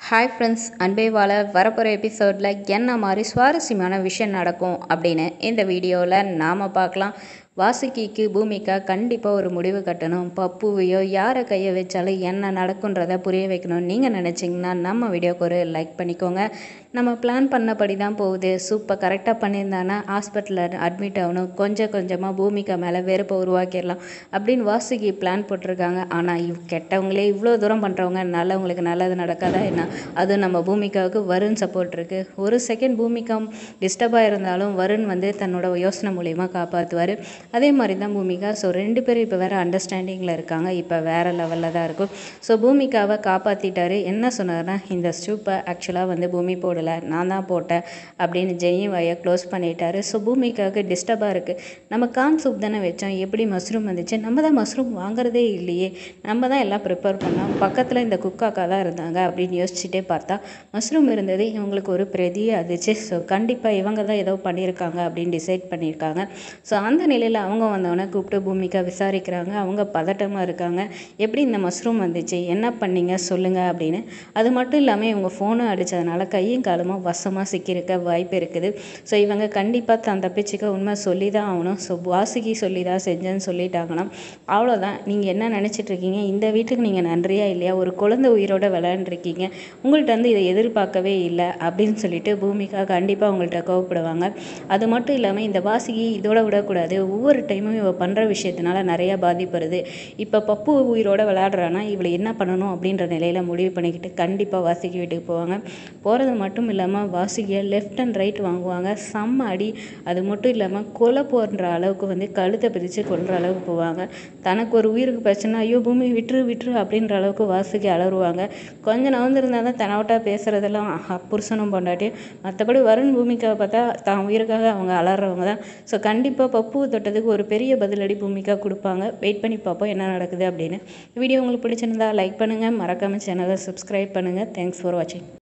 hi friends அன்பே வாழ வரப்போகிற எபிசோடில் என்ன மாதிரி சுவாரஸ்யமான விஷயம் நடக்கும் அப்படின்னு இந்த வீடியோவில் நாம் பார்க்கலாம் வாசுகிக்கு பூமிக்கா கண்டிப்பாக ஒரு முடிவு கட்டணும் பப்புவையோ யாரை கையை வச்சாலும் என்ன நடக்குன்றதை புரிய வைக்கணும் நீங்கள் நினச்சிங்கன்னா நம்ம வீடியோக்கு ஒரு லைக் பண்ணிக்கோங்க நம்ம பிளான் பண்ணபடி தான் போகுது சூப்பர் கரெக்டாக பண்ணியிருந்தானா ஹாஸ்பிட்டலில் அட்மிட் ஆகணும் கொஞ்சம் கொஞ்சமாக பூமிக்கா மேலே வெறுப்பை உருவாக்கிடலாம் அப்படின்னு வாசுகி பிளான் போட்டிருக்காங்க ஆனால் இவ் கெட்டவங்களே இவ்வளோ தூரம் பண்ணுறவங்க நல்லவங்களுக்கு நல்லது நடக்காதா என்ன அதுவும் நம்ம பூமிக்காவுக்கு வருண் சப்போர்ட் இருக்குது ஒரு செகண்ட் பூமிக்கா டிஸ்டர்பாக இருந்தாலும் வருண் வந்து தன்னோட யோசனை மூலிமா காப்பாற்றுவார் அதே மாதிரி தான் பூமிகா ஸோ ரெண்டு பேரும் இப்போ வேறு அண்டர்ஸ்டாண்டிங்கில் இருக்காங்க இப்போ வேறு லெவலில் தான் இருக்கும் ஸோ பூமிகாவை காப்பாற்றிட்டாரு என்ன சொன்னார்னா இந்த ஸ்டூப்பை ஆக்சுவலாக வந்து பூமி போடலை நான் தான் போட்டேன் அப்படின்னு ஜெனி வாயை க்ளோஸ் பண்ணிட்டாரு ஸோ பூமிக்காவுக்கு டிஸ்டர்பாக இருக்குது நம்ம கான் சூப் தானே வச்சோம் எப்படி மஷ்ரூம் வந்துச்சு நம்ம தான் மஷ்ரூம் வாங்குறதே இல்லையே நம்ம தான் எல்லாம் ப்ரிப்பேர் பண்ணோம் பக்கத்தில் இந்த குக்காக்கா தான் இருந்தாங்க அப்படின்னு யோசிச்சுட்டே பார்த்தா மஷ்ரூம் இருந்தது இவங்களுக்கு ஒரு பெரிய அதிர்ச்சி ஸோ கண்டிப்பாக இவங்க தான் ஏதோ பண்ணியிருக்காங்க அப்படின்னு டிசைட் பண்ணியிருக்காங்க ஸோ அந்த நிலையில் அவங்க வந்தவொடனே கூப்பிட்டு பூமிக்கா விசாரிக்கிறாங்க அவங்க பதட்டமாக இருக்காங்க எப்படி இந்த மஷ்ரூம் வந்துச்சு என்ன பண்ணீங்க சொல்லுங்கள் அப்படின்னு அது மட்டும் இல்லாமல் இவங்க ஃபோனும் அடித்ததுனால கையும் காலமாக வசமாக சிக்கியிருக்க வாய்ப்பு இருக்குது ஸோ இவங்க கண்டிப்பாக தான் தப்பிச்சுக்க உண்மை சொல்லி தான் ஆகணும் ஸோ வாசுகி சொல்லி தான் செஞ்சேன்னு சொல்லிட்டாங்கன்னா அவ்வளோதான் நீங்கள் என்ன நினச்சிட்டு இருக்கீங்க இந்த வீட்டுக்கு நீங்கள் நன்றியா இல்லையா ஒரு குழந்தை உயிரோட விளையாண்டுருக்கீங்க உங்கள்கிட்ட வந்து இதை எதிர்பார்க்கவே இல்லை அப்படின்னு சொல்லிட்டு பூமிக்கா கண்டிப்பாக உங்கள்கிட்ட கோவப்படுவாங்க அது மட்டும் இல்லாமல் இந்த வாசுகி இதோட விடக்கூடாது ஒவ்வொரு டைமும் இவ பண்ணுற விஷயத்தினால நிறையா பாதிப்படுது இப்போ பப்பு உயிரோட விளையாடுறான்னா இவளை என்ன பண்ணணும் அப்படின்ற நிலையில் முடிவு பண்ணிக்கிட்டு கண்டிப்பாக வாசுகி வீட்டுக்கு போவாங்க போகிறது மட்டும் இல்லாமல் வாசுகியை லெஃப்ட் அண்ட் ரைட் வாங்குவாங்க செம்ம அடி அது மட்டும் இல்லாமல் கொலை போன்ற அளவுக்கு வந்து கழுத்தை பிரித்து கொள்கிற அளவுக்கு போவாங்க தனக்கு ஒரு உயிருக்கு பிரச்சனை ஐயோ பூமி விட்டுரு விட்டுரு அப்படின்ற அளவுக்கு வாசுகி அலறுவாங்க கொஞ்சம் நவந்திருந்தால் தான் தனவட்டா பேசுகிறதெல்லாம் புருஷனும் பொண்டாட்டியும் மற்றபடி வருண் பூமிக்காவை பார்த்தா தான் உயிருக்காக அவங்க அலறவங்க தான் ஸோ கண்டிப்பாக பப்பு தொட்டதுக்கு ஒரு பெரிய பதிலடி பூமிக்கா கொடுப்பாங்க வெயிட் பண்ணி பார்ப்போம் என்ன நடக்குது அப்படின்னு வீடியோ உங்களுக்கு பிடிச்சிருந்தா லைக் பண்ணுங்கள் மறக்காமல் சேனலை சப்ஸ்கிரைப் பண்ணுங்கள் தேங்க்ஸ் ஃபார் வாட்சிங்